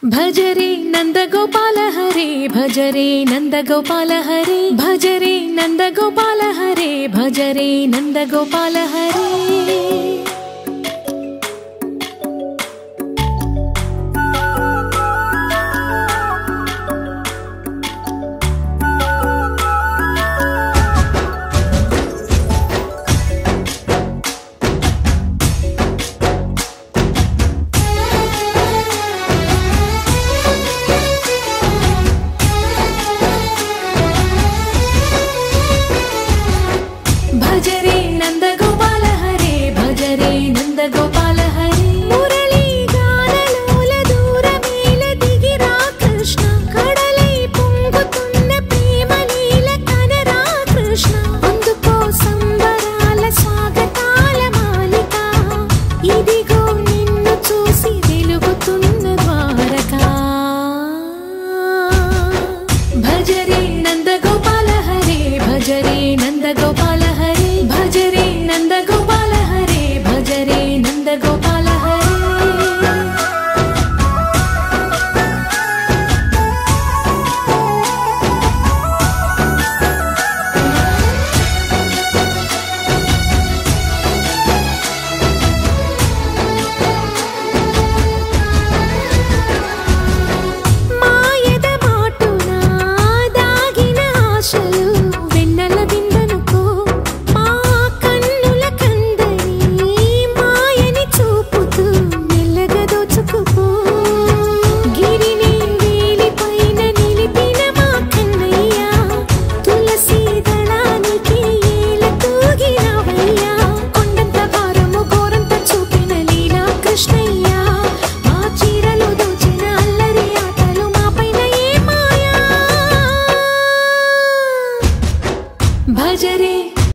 భజరే నందగోపాల హరే భజరే నందగోపాల హరే భజరే నందగోపాల హరే భజరే నందగోపాల హరే భజరే నందగోపాల హరే భజరే నందగోపాల హరే మురళీ గానలోల దూరమేల దిగిరా కృష్ణ కడలై పొంగుతున్న ప్రేమ లీల కనరా కృష్ణ అందుకో సంబరాల స్వాగతాల మాలిక ఇదిగో నిన్ను చూసి వెలుగుతున్న ద్వారకా భజరే నందగోపాల హరే భజరే నందగోపాల హరే భజరే నందగోపాల హరే భజరే నందగోపాల హరే మాయద మాటున దాగిన ఆశలు వెన్నెల బిందనుకో మా కన్నుల కందని మాయని చూపుతూ మెల్లగా దోచుకుపో గిరిని వేలిపైన నిలిపిన మా కన్నయ్య తులసి దళానికి ఏల తూగినవయ్యా కొండంత భారము గోరంత చూపిన లీలా కృష్ణయ్య మా చీరలు దోచిన అల్లరి ఆటలు మా పైన ఏ మాయా భజరే